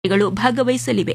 ಗಳು ಭಾಗವಹಿಸಲಿವೆ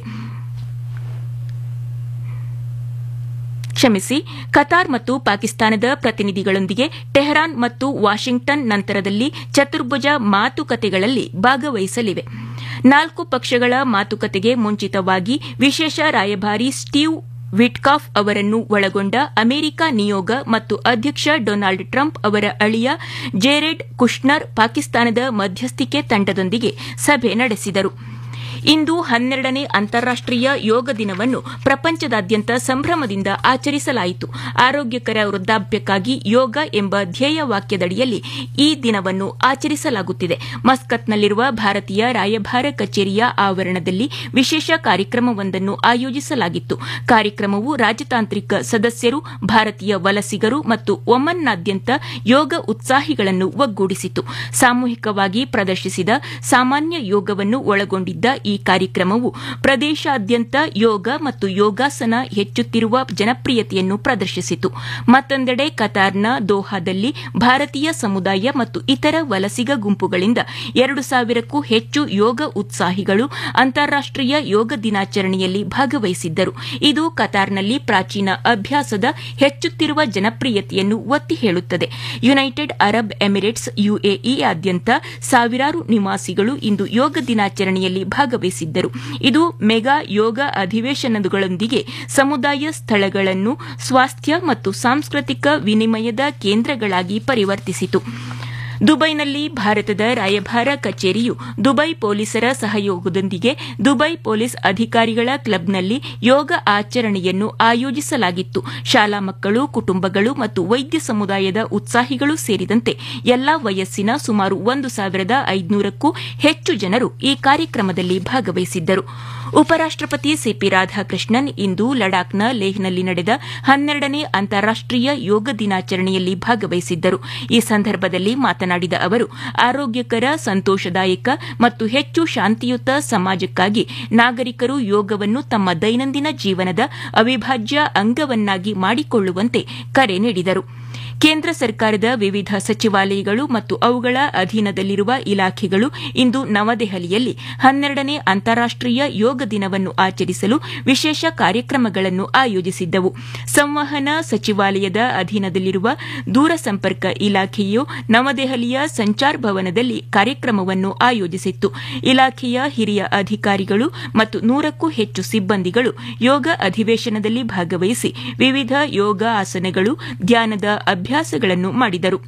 ಕ್ಷಮಿಸಿ ಕತಾರ್ ಮತ್ತು ಪಾಕಿಸ್ತಾನದ ಪ್ರತಿನಿಧಿಗಳೊಂದಿಗೆ ಟೆಹರಾನ್ ಮತ್ತು ವಾಷಿಂಗ್ಟನ್ ನಂತರದಲ್ಲಿ ಚತುರ್ಭುಜ ಮಾತುಕತೆಗಳಲ್ಲಿ ಭಾಗವಹಿಸಲಿವೆ ನಾಲ್ಕು ಪಕ್ಷಗಳ ಮಾತುಕತೆಗೆ ಮುಂಚಿತವಾಗಿ ವಿಶೇಷ ರಾಯಭಾರಿ ಸ್ಟೀವ್ ವಿಟ್ಕಾಫ್ ಅವರನ್ನು ಒಳಗೊಂಡ ಅಮೆರಿಕ ನಿಯೋಗ ಮತ್ತು ಅಧ್ಯಕ್ಷ ಡೊನಾಲ್ಡ್ ಟ್ರಂಪ್ ಅವರ ಅಳಿಯ ಜೇರೆಡ್ ಕುಶ್ನರ್ ಪಾಕಿಸ್ತಾನದ ಮಧ್ಯಸ್ಥಿಕೆ ತಂಡದೊಂದಿಗೆ ಸಭೆ ನಡೆಸಿದರು ಇಂದು ಹನ್ನೆರಡನೇ ಅಂತಾರಾಷ್ಟೀಯ ಯೋಗ ದಿನವನ್ನು ಪ್ರಪಂಚದಾದ್ಯಂತ ಸಂಭ್ರಮದಿಂದ ಆಚರಿಸಲಾಯಿತು ಆರೋಗ್ಯಕರ ವೃದ್ಧಾಪ್ಯಕ್ಕಾಗಿ ಯೋಗ ಎಂಬ ಧ್ಯೇಯ ವಾಕ್ಯದಡಿಯಲ್ಲಿ ಈ ದಿನವನ್ನು ಆಚರಿಸಲಾಗುತ್ತಿದೆ ಮಸ್ಕತ್ನಲ್ಲಿರುವ ಭಾರತೀಯ ರಾಯಭಾರ ಕಚೇರಿಯ ಆವರಣದಲ್ಲಿ ವಿಶೇಷ ಕಾರ್ಯಕ್ರಮವೊಂದನ್ನು ಆಯೋಜಿಸಲಾಗಿತ್ತು ಕಾರ್ಯಕ್ರಮವು ರಾಜತಾಂತ್ರಿಕ ಸದಸ್ಯರು ಭಾರತೀಯ ವಲಸಿಗರು ಮತ್ತು ಒಮನ್ನಾದ್ಯಂತ ಯೋಗ ಉತ್ಸಾಹಿಗಳನ್ನು ಒಗ್ಗೂಡಿಸಿತು ಸಾಮೂಹಿಕವಾಗಿ ಪ್ರದರ್ಶಿಸಿದ ಸಾಮಾನ್ಯ ಯೋಗವನ್ನು ಒಳಗೊಂಡಿದ್ದ ಈ ಕಾರ್ಯಕ್ರಮವು ಪ್ರದೇಶಾದ್ಯಂತ ಯೋಗ ಮತ್ತು ಯೋಗಾಸನ ಹೆಚ್ಚುತ್ತಿರುವ ಜನಪ್ರಿಯತೆಯನ್ನು ಪ್ರದರ್ಶಿಸಿತು ಮತ್ತೊಂದೆಡೆ ಕತಾರ್ನ ದೋಹಾದಲ್ಲಿ ಭಾರತೀಯ ಸಮುದಾಯ ಮತ್ತು ಇತರ ವಲಸಿಗ ಗುಂಪುಗಳಿಂದ ಎರಡು ಸಾವಿರಕ್ಕೂ ಹೆಚ್ಚು ಯೋಗ ಉತ್ಸಾಹಿಗಳು ಅಂತಾರಾಷ್ಟೀಯ ಯೋಗ ದಿನಾಚರಣೆಯಲ್ಲಿ ಭಾಗವಹಿಸಿದ್ದರು ಇದು ಕತಾರ್ನಲ್ಲಿ ಪ್ರಾಚೀನ ಅಭ್ಯಾಸದ ಹೆಚ್ಚುತ್ತಿರುವ ಜನಪ್ರಿಯತೆಯನ್ನು ಒತ್ತಿ ಹೇಳುತ್ತದೆ ಯುನೈಟೆಡ್ ಅರಬ್ ಎಮಿರೇಟ್ಸ್ ಯುಎಇಯಾದ್ಯಂತ ಸಾವಿರಾರು ನಿವಾಸಿಗಳು ಇಂದು ಯೋಗ ದಿನಾಚರಣೆಯಲ್ಲಿ ಭಾಗವಹಿಸಿದ್ದರು ಇದು ಮೆಗಾ ಯೋಗ ಅಧಿವೇಶನಗಳೊಂದಿಗೆ ಸಮುದಾಯ ಸ್ಥಳಗಳನ್ನು ಸ್ವಾಸ್ಥ್ಯ ಮತ್ತು ಸಾಂಸ್ಕೃತಿಕ ವಿನಿಮಯದ ಕೇಂದ್ರಗಳಾಗಿ ಪರಿವರ್ತಿಸಿತು ದುಬೈನಲ್ಲಿ ಭಾರತದ ರಾಯಭಾರ ಕಚೇರಿಯು ದುಬೈ ಪೊಲೀಸರ ಸಹಯೋಗದೊಂದಿಗೆ ದುಬೈ ಪೊಲೀಸ್ ಅಧಿಕಾರಿಗಳ ಕ್ಲಬ್ನಲ್ಲಿ ಯೋಗ ಆಚರಣೆಯನ್ನು ಆಯೋಜಿಸಲಾಗಿತ್ತು ಶಾಲಾ ಮಕ್ಕಳು ಕುಟುಂಬಗಳು ಮತ್ತು ವೈದ್ಯ ಸಮುದಾಯದ ಉತ್ಸಾಹಿಗಳು ಸೇರಿದಂತೆ ಎಲ್ಲಾ ವಯಸ್ಸಿನ ಸುಮಾರು ಒಂದು ಸಾವಿರದ ಐದುನೂರಕ್ಕೂ ಹೆಚ್ಚು ಜನರು ಈ ಕಾರ್ಯಕ್ರಮದಲ್ಲಿ ಭಾಗವಹಿಸಿದ್ದರು ಉಪರಾಷ್ಟಪತಿ ಸಿಪಿ ರಾಧಾಕೃಷ್ಣನ್ ಇಂದು ಲಡಾಖ್ನ ಲೇಹ್ನಲ್ಲಿ ನಡೆದ ಹನ್ನೆರಡನೇ ಅಂತಾರಾಷ್ಟೀಯ ಯೋಗ ದಿನಾಚರಣೆಯಲ್ಲಿ ಭಾಗವಹಿಸಿದ್ದರು ಈ ಸಂದರ್ಭದಲ್ಲಿ ಮಾತನಾಡಿದ ಅವರು ಆರೋಗ್ಯಕರ ಸಂತೋಷದಾಯಕ ಮತ್ತು ಹೆಚ್ಚು ಶಾಂತಿಯುತ ಸಮಾಜಕ್ಕಾಗಿ ನಾಗರಿಕರು ಯೋಗವನ್ನು ತಮ್ಮ ದೈನಂದಿನ ಜೀವನದ ಅವಿಭಾಜ್ಯ ಅಂಗವನ್ನಾಗಿ ಮಾಡಿಕೊಳ್ಳುವಂತೆ ಕರೆ ನೀಡಿದರು ಕೇಂದ್ರ ಸರ್ಕಾರದ ವಿವಿಧ ಸಚಿವಾಲಯಗಳು ಮತ್ತು ಅವುಗಳ ಅಧೀನದಲ್ಲಿರುವ ಇಲಾಖೆಗಳು ಇಂದು ನವದೆಹಲಿಯಲ್ಲಿ ಹನ್ನೆರಡನೇ ಅಂತಾರಾಷ್ಟೀಯ ಯೋಗ ದಿನವನ್ನು ಆಚರಿಸಲು ವಿಶೇಷ ಕಾರ್ಯಕ್ರಮಗಳನ್ನು ಆಯೋಜಿಸಿದ್ದವು ಸಂವಹನ ಸಚಿವಾಲಯದ ಅಧೀನದಲ್ಲಿರುವ ದೂರಸಂಪರ್ಕ ಇಲಾಖೆಯು ನವದೆಹಲಿಯ ಸಂಚಾರ್ ಭವನದಲ್ಲಿ ಕಾರ್ಯಕ್ರಮವನ್ನು ಆಯೋಜಿಸಿತ್ತು ಇಲಾಖೆಯ ಹಿರಿಯ ಅಧಿಕಾರಿಗಳು ಮತ್ತು ನೂರಕ್ಕೂ ಹೆಚ್ಚು ಸಿಬ್ಬಂದಿಗಳು ಯೋಗ ಅಧಿವೇಶನದಲ್ಲಿ ಭಾಗವಹಿಸಿ ವಿವಿಧ ಯೋಗ ಆಸನಗಳು ಧ್ಯಾನದ ಅಭ್ಯಾಸಗಳನ್ನು ಮಾಡಿದರು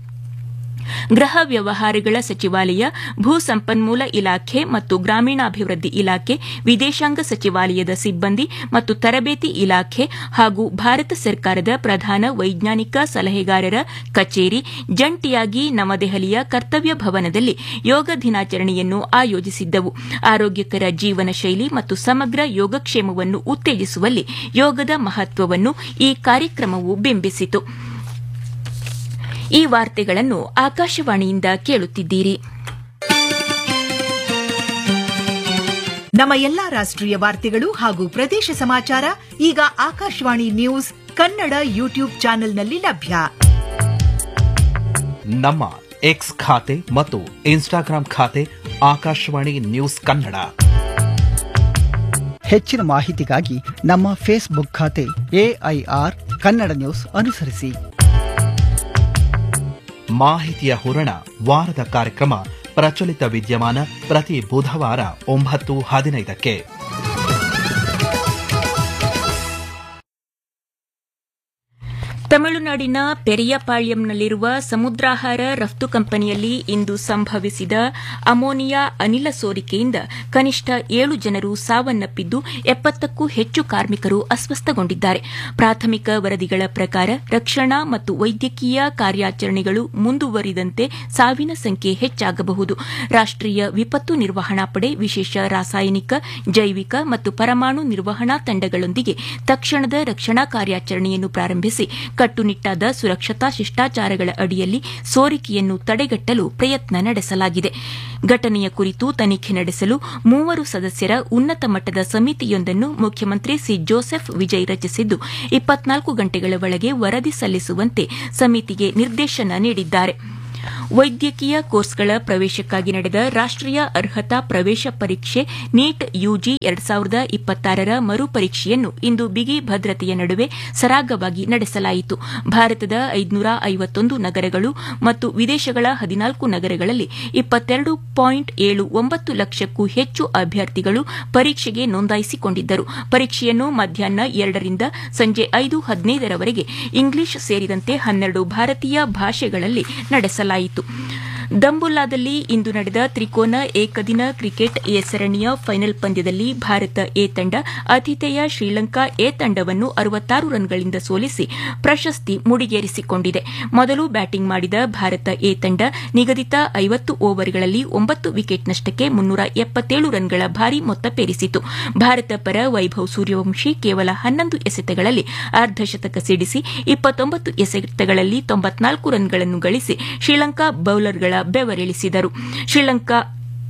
ಗೃಹ ವ್ಯವಹಾರಗಳ ಸಚಿವಾಲಯ ಭೂ ಸಂಪನ್ಮೂಲ ಇಲಾಖೆ ಮತ್ತು ಗ್ರಾಮೀಣಾಭಿವೃದ್ಧಿ ಇಲಾಖೆ ವಿದೇಶಾಂಗ ಸಚಿವಾಲಯದ ಸಿಬ್ಬಂದಿ ಮತ್ತು ತರಬೇತಿ ಇಲಾಖೆ ಹಾಗೂ ಭಾರತ ಸರ್ಕಾರದ ಪ್ರಧಾನ ವೈಜ್ಞಾನಿಕ ಸಲಹೆಗಾರರ ಕಚೇರಿ ಜಂಟಿಯಾಗಿ ನವದೆಹಲಿಯ ಕರ್ತವ್ಯ ಭವನದಲ್ಲಿ ಯೋಗ ದಿನಾಚರಣೆಯನ್ನು ಆಯೋಜಿಸಿದ್ದವು ಆರೋಗ್ಯಕರ ಜೀವನ ಶೈಲಿ ಮತ್ತು ಸಮಗ್ರ ಯೋಗಕ್ಷೇಮವನ್ನು ಉತ್ತೇಜಿಸುವಲ್ಲಿ ಯೋಗದ ಮಹತ್ವವನ್ನು ಈ ಕಾರ್ಯಕ್ರಮವು ಬಿಂಬಿಸಿತು ಈ ವಾರ್ತೆಗಳನ್ನು ಆಕಾಶವಾಣಿಯಿಂದ ಕೇಳುತ್ತಿದ್ದೀರಿ ನಮ್ಮ ಎಲ್ಲಾ ರಾಷ್ಟ್ರೀಯ ವಾರ್ತೆಗಳು ಹಾಗೂ ಪ್ರದೇಶ ಸಮಾಚಾರ ಈಗ ಆಕಾಶವಾಣಿ ನ್ಯೂಸ್ ಕನ್ನಡ ಯೂಟ್ಯೂಬ್ ಚಾನೆಲ್ನಲ್ಲಿ ಲಭ್ಯ ನಮ್ಮ ಎಕ್ಸ್ ಖಾತೆ ಮತ್ತು ಇನ್ಸ್ಟಾಗ್ರಾಂ ಖಾತೆ ಆಕಾಶವಾಣಿ ನ್ಯೂಸ್ ಕನ್ನಡ ಹೆಚ್ಚಿನ ಮಾಹಿತಿಗಾಗಿ ನಮ್ಮ ಫೇಸ್ಬುಕ್ ಖಾತೆ ಎಐಆರ್ ಕನ್ನಡ ನ್ಯೂಸ್ ಅನುಸರಿಸಿ ಮಾಹಿತಿಯ ಹೂರಣ ವಾರದ ಕಾರ್ಯಕ್ರಮ ಪ್ರಚಲಿತ ವಿದ್ಯಮಾನ ಪ್ರತಿ ಬುಧವಾರ ಒಂಬತ್ತು ಹದಿನೈದಕ್ಕೆ ತಮಿಳುನಾಡಿನ ಪೆರಿಯಪಾಳ್ಯಂನಲ್ಲಿರುವ ಸಮುದ್ರಾಹಾರ ರಫ್ತು ಕಂಪನಿಯಲ್ಲಿ ಇಂದು ಸಂಭವಿಸಿದ ಅಮೋನಿಯಾ ಅನಿಲ ಸೋರಿಕೆಯಿಂದ ಕನಿಷ್ಠ ಏಳು ಜನರು ಸಾವನ್ನಪ್ಪಿದ್ದು ಎಪ್ಪತ್ತಕ್ಕೂ ಹೆಚ್ಚು ಕಾರ್ಮಿಕರು ಅಸ್ವಸ್ಥಗೊಂಡಿದ್ದಾರೆ ಪ್ರಾಥಮಿಕ ವರದಿಗಳ ಪ್ರಕಾರ ರಕ್ಷಣಾ ಮತ್ತು ವೈದ್ಯಕೀಯ ಕಾರ್ಯಾಚರಣೆಗಳು ಮುಂದುವರಿದಂತೆ ಸಾವಿನ ಸಂಖ್ಯೆ ಹೆಚ್ಚಾಗಬಹುದು ರಾಷ್ಟೀಯ ವಿಪತ್ತು ನಿರ್ವಹಣಾ ಪಡೆ ವಿಶೇಷ ರಾಸಾಯನಿಕ ಜೈವಿಕ ಮತ್ತು ಪರಮಾಣು ನಿರ್ವಹಣಾ ತಂಡಗಳೊಂದಿಗೆ ತಕ್ಷಣದ ರಕ್ಷಣಾ ಕಾರ್ಯಾಚರಣೆಯನ್ನು ಪ್ರಾರಂಭಿಸಿ ಕಟ್ಟುನಿಟ್ಟಾದ ಸುರಕ್ಷತಾ ಶಿಷ್ಟಾಚಾರಗಳ ಅಡಿಯಲ್ಲಿ ಸೋರಿಕೆಯನ್ನು ತಡೆಗಟ್ಟಲು ಪ್ರಯತ್ನ ನಡೆಸಲಾಗಿದೆ ಘಟನೆಯ ಕುರಿತು ತನಿಖೆ ನಡೆಸಲು ಮೂವರು ಸದಸ್ಯರ ಉನ್ನತ ಮಟ್ಟದ ಸಮಿತಿಯೊಂದನ್ನು ಮುಖ್ಯಮಂತ್ರಿ ಸಿ ಜೋಸೆಫ್ ವಿಜಯ್ ರಚಿಸಿದ್ದು ಇಪ್ಪತ್ನಾಲ್ಕು ಗಂಟೆಗಳ ಒಳಗೆ ವರದಿ ಸಲ್ಲಿಸುವಂತೆ ಸಮಿತಿಗೆ ನಿರ್ದೇಶನ ನೀಡಿದ್ದಾರೆ ವೈದ್ಯಕೀಯ ಕೋರ್ಸ್ಗಳ ಪ್ರವೇಶಕ್ಕಾಗಿ ನಡೆದ ರಾಷ್ಟೀಯ ಅರ್ಹತಾ ಪ್ರವೇಶ ಪರೀಕ್ಷೆ ನೀಟ್ ಯುಜಿ ಎರಡ್ ಸಾವಿರದ ಇಪ್ಪತ್ತಾರರ ಮರುಪರೀಕ್ಷೆಯನ್ನು ಇಂದು ಬಿಗಿ ಭದ್ರತೆಯ ನಡುವೆ ಸರಾಗವಾಗಿ ನಡೆಸಲಾಯಿತು ಭಾರತದ ಐದುನೂರ ಐವತ್ತೊಂದು ನಗರಗಳು ಮತ್ತು ವಿದೇಶಗಳ ಹದಿನಾಲ್ಕು ನಗರಗಳಲ್ಲಿ ಇಪ್ಪತ್ತೆರಡು ಪಾಯಿಂಟ್ ಏಳು ಒಂಬತ್ತು ಲಕ್ಷಕ್ಕೂ ಹೆಚ್ಚು ಅಭ್ಯರ್ಥಿಗಳು ಪರೀಕ್ಷೆಗೆ ನೋಂದಾಯಿಸಿಕೊಂಡಿದ್ದರು ಪರೀಕ್ಷೆಯನ್ನು ಮಧ್ಯಾಹ್ನ ಎರಡರಿಂದ ಸಂಜೆ ಐದು ಹದಿನೈದರವರೆಗೆ ಇಂಗ್ಲಿಷ್ ಸೇರಿದಂತೆ ಹನ್ನೆರಡು ಭಾರತೀಯ ಭಾಷೆಗಳಲ್ಲಿ ನಡೆಸಲಾಯಿತು ದಂಬುಲ್ಲಾದಲ್ಲಿ ಇಂದು ನಡೆದ ತ್ರಿಕೋನ ಏಕದಿನ ಕ್ರಿಕೆಟ್ ಎ ಸರಣಿಯ ಫೈನಲ್ ಪಂದ್ಯದಲ್ಲಿ ಭಾರತ ಎ ತಂಡ ಆತಿಥೇಯ ಶ್ರೀಲಂಕಾ ಎ ತಂಡವನ್ನು ಅರವತ್ತಾರು ರನ್ಗಳಿಂದ ಸೋಲಿಸಿ ಪ್ರಶಸ್ತಿ ಮುಡಿಗೇರಿಸಿಕೊಂಡಿದೆ ಮೊದಲು ಬ್ಯಾಟಿಂಗ್ ಮಾಡಿದ ಭಾರತ ಎ ತಂಡ ನಿಗದಿತ ಐವತ್ತು ಓವರ್ಗಳಲ್ಲಿ ಒಂಬತ್ತು ವಿಕೆಟ್ ನಷ್ಟಕ್ಕೆ ಮುನ್ನೂರ ಎಪ್ಪತ್ತೇಳು ರನ್ಗಳ ಭಾರಿ ಮೊತ್ತ ಪೇರಿಸಿತು ಭಾರತ ಪರ ವೈಭವ್ ಸೂರ್ಯವಂಶಿ ಕೇವಲ ಹನ್ನೊಂದು ಎಸೆತಗಳಲ್ಲಿ ಅರ್ಧಶತಕ ಸಿಡಿಸಿ ಇಪ್ಪತ್ತೊಂಬತ್ತು ಎಸೆತಗಳಲ್ಲಿ ತೊಂಬತ್ನಾಲ್ಕು ರನ್ಗಳನ್ನು ಗಳಿಸಿ ಶ್ರೀಲಂಕಾ ಬೌಲರ್ಗಳ ಬೆವರಿಳಿಸಿದರು ಶ್ರೀಲಂಕಾ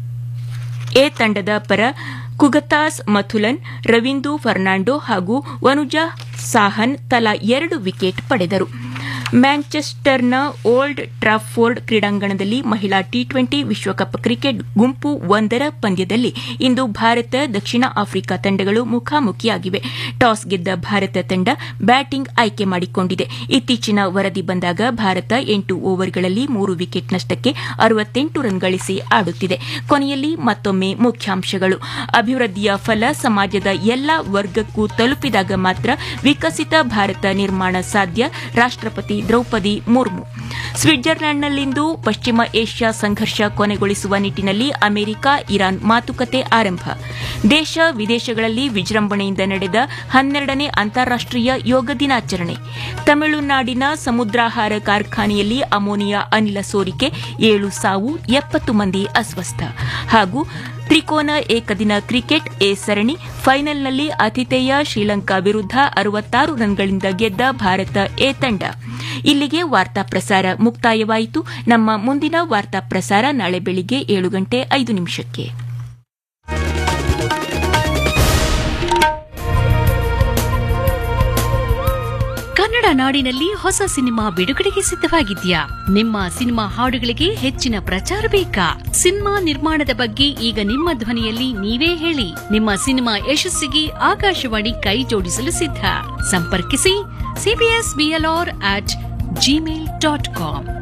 ಎ ತಂಡದ ಪರ ಕುಗತಾಸ್ ಮಥುಲನ್ ರವೀಂದು ಫರ್ನಾಂಡೋ ಹಾಗೂ ವನುಜಾ ಸಾಹನ್ ತಲಾ ಎರಡು ವಿಕೆಟ್ ಪಡೆದರು ಮ್ಯಾಂಚೆಸ್ಟರ್ನ ಓಲ್ಡ್ ಟ್ರಾಫೋರ್ಡ್ ಕ್ರೀಡಾಂಗಣದಲ್ಲಿ ಮಹಿಳಾ ಟಿ ಟ್ವೆಂಟಿ ವಿಶ್ವಕಪ್ ಕ್ರಿಕೆಟ್ ಗುಂಪು ಒಂದರ ಪಂದ್ಯದಲ್ಲಿ ಇಂದು ಭಾರತ ದಕ್ಷಿಣ ಆಫ್ರಿಕಾ ತಂಡಗಳು ಮುಖಾಮುಖಿಯಾಗಿವೆ ಟಾಸ್ ಗೆದ್ದ ಭಾರತ ತಂಡ ಬ್ಯಾಟಿಂಗ್ ಆಯ್ಕೆ ಮಾಡಿಕೊಂಡಿದೆ ಇತ್ತೀಚಿನ ವರದಿ ಬಂದಾಗ ಭಾರತ ಎಂಟು ಓವರ್ಗಳಲ್ಲಿ ಮೂರು ವಿಕೆಟ್ ನಷ್ಟಕ್ಕೆ ಅರವತ್ತೆಂಟು ರನ್ ಗಳಿಸಿ ಆಡುತ್ತಿದೆ ಕೊನೆಯಲ್ಲಿ ಮತ್ತೊಮ್ಮೆ ಮುಖ್ಯಾಂಶಗಳು ಅಭಿವೃದ್ಧಿಯ ಫಲ ಸಮಾಜದ ಎಲ್ಲಾ ವರ್ಗಕ್ಕೂ ತಲುಪಿದಾಗ ಮಾತ್ರ ವಿಕಸಿತ ಭಾರತ ನಿರ್ಮಾಣ ಸಾಧ್ಯ ರಾಷ್ಟಪತಿ ದ್ರೌಪದಿ ಮುರ್ಮು ಸ್ವಿಟ್ಜರ್ಲೆಂಡ್ನಲ್ಲಿಂದು ಪಶ್ಚಿಮ ಏಷ್ಯಾ ಸಂಘರ್ಷ ಕೊನೆಗೊಳಿಸುವ ನಿಟ್ಟಿನಲ್ಲಿ ಅಮೆರಿಕ ಇರಾನ್ ಮಾತುಕತೆ ಆರಂಭ ದೇಶ ವಿದೇಶಗಳಲ್ಲಿ ವಿಜೃಂಭಣೆಯಿಂದ ನಡೆದ ಹನ್ನೆರಡನೇ ಅಂತಾರಾಷ್ಟೀಯ ಯೋಗ ದಿನಾಚರಣೆ ತಮಿಳುನಾಡಿನ ಸಮುದ್ರಾಹಾರ ಕಾರ್ಖಾನೆಯಲ್ಲಿ ಅಮೋನಿಯಾ ಅನಿಲ ಸೋರಿಕೆ ಏಳು ಸಾವು ಎಪ್ಪತ್ತು ಮಂದಿ ಅಸ್ವಸ್ಥ ಹಾಗೂ ತ್ರಿಕೋನ ಏಕದಿನ ಕ್ರಿಕೆಟ್ ಎ ಸರಣಿ ಫೈನಲ್ನಲ್ಲಿ ಆತಿಥೇಯ ಶ್ರೀಲಂಕಾ ವಿರುದ್ಧ ಅರವತ್ತಾರು ರನ್ಗಳಿಂದ ಗೆದ್ದ ಭಾರತ ಎ ತಂಡ ಇಲ್ಲಿಗೆ ವಾರ್ತಾ ಪ್ರಸಾರ ಮುಕ್ತಾಯವಾಯಿತು ನಮ್ಮ ಮುಂದಿನ ವಾರ್ತಾ ಪ್ರಸಾರ ನಾಳೆ ಬೆಳಿಗ್ಗೆ ಏಳು ಗಂಟೆ ಐದು ನಿಮಿಷಕ್ಕೆ ಕನ್ನಡ ನಾಡಿನಲ್ಲಿ ಹೊಸ ಸಿನಿಮಾ ಬಿಡುಗಡೆಗೆ ಸಿದ್ಧವಾಗಿದ್ಯಾ ನಿಮ್ಮ ಸಿನಿಮಾ ಹಾಡುಗಳಿಗೆ ಹೆಚ್ಚಿನ ಪ್ರಚಾರ ಬೇಕಾ ಸಿನಿಮಾ ನಿರ್ಮಾಣದ ಬಗ್ಗೆ ಈಗ ನಿಮ್ಮ ಧ್ವನಿಯಲ್ಲಿ ನೀವೇ ಹೇಳಿ ನಿಮ್ಮ ಸಿನಿಮಾ ಯಶಸ್ಸಿಗೆ ಆಕಾಶವಾಣಿ ಕೈ ಜೋಡಿಸಲು ಸಿದ್ಧ ಸಂಪರ್ಕಿಸಿ CBS BLR at Gmail dot com